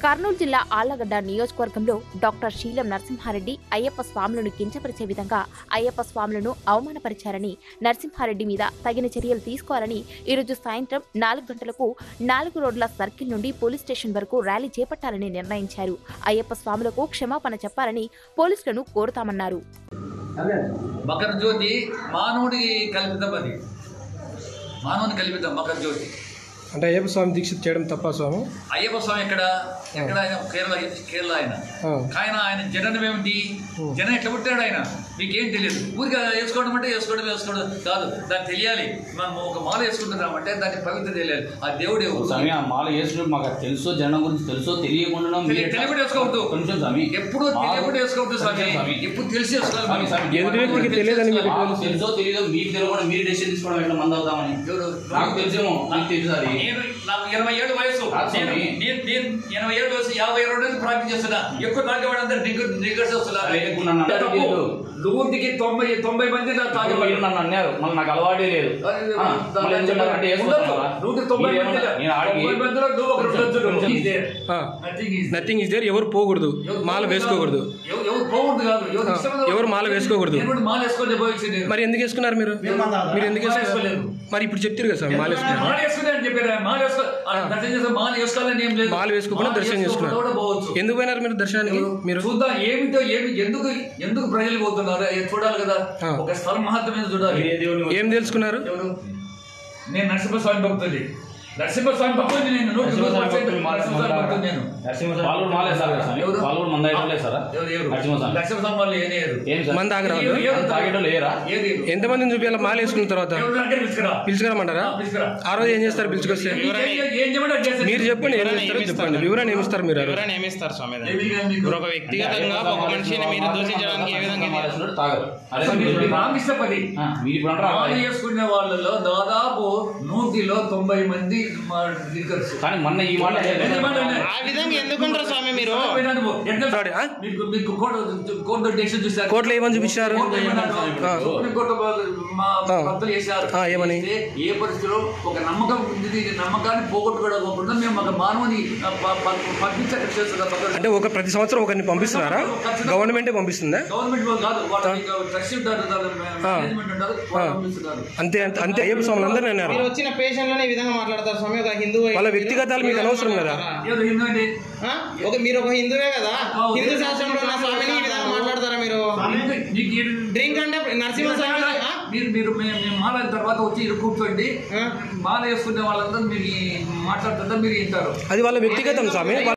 కర్నూలు జిల్లా ఆళ్లగడ్డ నియోజకవర్గంలో డాక్టర్ శీలం నరసింహారెడ్డి అయ్యప్ప స్వాములను కించపరిచే విధంగా అయ్యప్ప స్వాములను అవమానపరిచారని నరసింహారెడ్డి మీద తగిన చర్యలు తీసుకోవాలని ఈరోజు సాయంత్రం నాలుగు గంటలకు నాలుగు రోడ్ల సర్కిల్ నుండి పోలీస్ స్టేషన్ వరకు ర్యాలీ చేపట్టాలని నిర్ణయించారు అయ్యప్ప స్వాములకు క్షమాపణ చెప్పాలని పోలీసులను కోరుతామన్నారు మకర జ్యోతి మానవుడి కల్పితం అది మానవుని కల్పితం మకర జ్యోతి అంటే అయ్యప్ప స్వామి దీక్ష చేయడం తప్ప స్వామి అయ్యప్ప స్వామి ఎక్కడ ఎక్కడ ఆయన కేరళ కేరళ ఆయన ఆ. ఆయన ఆయన జననం ఏమిటి జనం ఎట్లా పుట్టాడు ఆయన మీకేం తెలియదు ఊరికి వేసుకోవడం అంటే వేసుకోవడం వేసుకోవడం కాదు దాన్ని తెలియాలి మనం ఒక మాల వేసుకుంటున్నామంటే దాని పవిత్ర తెలియాలి ఆ దేవుడు ఎవరు? స్వామి ఆ మాల వేసుకుని మాకు అది తెలుసో జనం గురించి తెలుసో తెలియకుండా తెలి- తెలియకుండా వేసుకోవద్దు కొంచెం స్వామి ఎప్పుడు తెలియకుండా వేసుకోవద్దు స్వామి కొంచెం స్వామి. ఎప్పుడు తెలిసి వేసుకోవాలి స్వామి, మనం. స్వామి, ఎదుటి వ్యక్తికి తెలియదని మీకు ఎట్లా మాకు తెలుసో తెలియదో మీకు తెలియకుండా మీరు డెసిషన్ తీసుకోవడం ఎట్లా మంది అవుతామని ఎవరు? నాకు తెలుసేమో నాకు తెలుసు అది నేను నాకు ఇరవై ఏడు వయసు కాదు నేను స్వామి. నేను నేను ఎనభై ఏడు వయసు యాభై ఏడు నుంచి ప్రాక్టీస్ చేస్తున్నా ఎక్కువ తాగేవాడు అందరు డిగ్గర్ డిగ్గర్స్ వస్తున్నారు అరే, ఇప్పుడు నన్ను తప్పు. అడగలేదు. నూటికి తొంభై తొంభై మంది నాకు మీరు తాగేవాళ్ళు నన్ను అన్నారు మళ్ళీ నాకు అలవాటే లేదు ఆ, మళ్ళీ ఎందుకు అంటే వేసుకుంటారా? నూటికి తొంభై మీరు మంది ఏమన్నా- నేను ఆడికి తొంభై మందిలో నువ్వు ఒకడు ఉండొచ్చు. కొంచెం- Is there. ఆ. Nothing is there. Nothing is there ఎవరు పోకూడదు ఎవరు మాల పోకూడదు వేసుకోకూడదు కాదు. ఎవరు ఎవరు పోకూడదు కాదు ఎవరు ఆ. ఇష్టమైతే ఎవరు మాల వేసుకోకూడదు. నేను కూడా మాల వేసుకొని పోయించింది మరి ఎందుకు వేసుకున్నారు మీరు మీరు ఎందుకు మాల వేసుకున్నారు వేసుకోలేదు. మరి ఇప్పుడు చెప్తారు కదా స్వామి మాల వేసుకున్నారు మాల వేసుకునే అని చెప్పారు మాల వేసుకో ఆ, దర్శనం చేస్తే మాల వేసుకోవాలని ఏం లేదు మాల వేసుకోకుండా మాల దర్శనం వేసుకోకుండా చేసుకున్నారు కూడా పోవచ్చు ఎందుకు పోయినారు మీరు దర్శనానికి మీరు చూద్దాం ఏమిటో ఏమి ఎందుకు ఎందుకు ప్రజలు పోతున్నారు ఏ చూడాలి కదా ఆ. ఒక స్థల మహత్వం మీద చూడాలి ఏం తెలుసుకున్నారు ఎవరు నేను నరసింహస్వామి భక్తుడి నరసింహస్వామి భక్తుడి నేను నూటికి నూరు నరసింహస్వామి పర్సెంట్ భక్తులు మాల నరసింహస్వామి భక్తుడు నేను వాళ్ళు కూడా మాల వేస్తారు కదా స్వామి ఎవరు? వాళ్ళు కూడా మంద వేయడం లేదు సారా ఎవరు ఎవరు నరసింహస్వామి నరసింహస్వామి వాళ్ళు ఏనేయరు ఏం సార్ మంది ఆగరా వాళ్ళు? ఏది- ఏది- తాగేటోళ్ళు లేరా? ఏది ఎంతమందిని చూపించాలి మాల వేసుకున్న తర్వాత ఎవరు అంటే పిలుచుకురా పిలుచుకురమ్మంటారా ఆ, పిలుచుకురా ఆ రోజు ఏం చేస్తారు పిలుచుకొస్తే ఏం- ఏం- ఏం చేయమంటే అది చేస్తాను. మీరు చెప్పండి ఏం చేస్తారో చెప్పండి వివరణ ఏమిస్తారు మీరు ఆ రోజు? ఎవరైనా నియమిస్తారు స్వామి దాన్ని. ఏమి కానీ మీకు- ఇప్పుడు ఒక వ్యక్తిగతంగా ఒక మనిషిని మీరు దూషించడానికి ఏ విధంగా మాల వేసుకున్నాడు, తాగరు అదే అసలు మీరు మీరు రామకృష్ణపతి ఆ, మీరు ఇప్పుడు అంటారా మాల చేసుకునే వాళ్ళలో దాదాపు నూటిలో తొంభై మంది మా లీడర్స్ కానీ మొన్న ఈ మాట ఎన్ని మాట ఉన్నాయి? ఆ విధంగా ఎందుకుంటారు స్వామి మీరు వినండి బాబు. ఎట్లా- Sorry, ఆ? మీకు మీకు కోర్టు కోర్టు డెసిషన్ చూశారు కోర్టులో ఏమని చూపించారు కోర్టులో ఏమన్నారు? ఆ. సుప్రీం కోర్టు మా ఆ. భక్తులు చేశారు ఆ, ఏమని? చేస్తే ఏ పరిస్థితిలో ఒక నమ్మకం ఉంది ఈ నమ్మకాన్ని పోగొట్టుకోవడం మేము ఒక మానవుని ఆ, ప- ప- పంపించక చేస్తున్న పక్కన అంటే ఒక ప్రతి సంవత్సరం ఒకరిని పంపిస్తున్నారా గవర్నమెంటే పంపిస్తుందా గవర్నమెంట్ వాళ్ళు కాదు వాళ్ళు ట్రస్ట్ ఉంటారు మేనేజ్మెంట్ ఉంటారు వాళ్ళు పంపిస్తున్నారు అంతే అంతే అంతే అయ్యప్ప స్వాములు అందరూ అన్నారు మీరు వచ్చిన పేషెంట్లను ఈ విధంగా మాట్లాడతారు స్వామి ఒక హిందూ వాళ్ళ వ్యక్తిగతాలు మీకు అనవసరం కదా. ఎవరు హిందూ అండి ఆ? ఒక మీరు ఒక హిందువే కదా హిందూ శాస్త్రంలో ఉన్న స్వామిని ఈ విధంగా మాట్లాడతారా మీరు మీకు ఈ- డ్రింక్ అంటే నరసింహ స్వామి ఆ? మీరు మీరు మేము మేము మాల అయిన తర్వాత వచ్చి ఇరు కూర్చోండి ఆ? మాల వేసుకునే వాళ్ళందరూ మీరు ఈ మాట్లాడుతుంటే మీరు వింటారు అది వాళ్ళ వ్యక్తిగతం స్వామి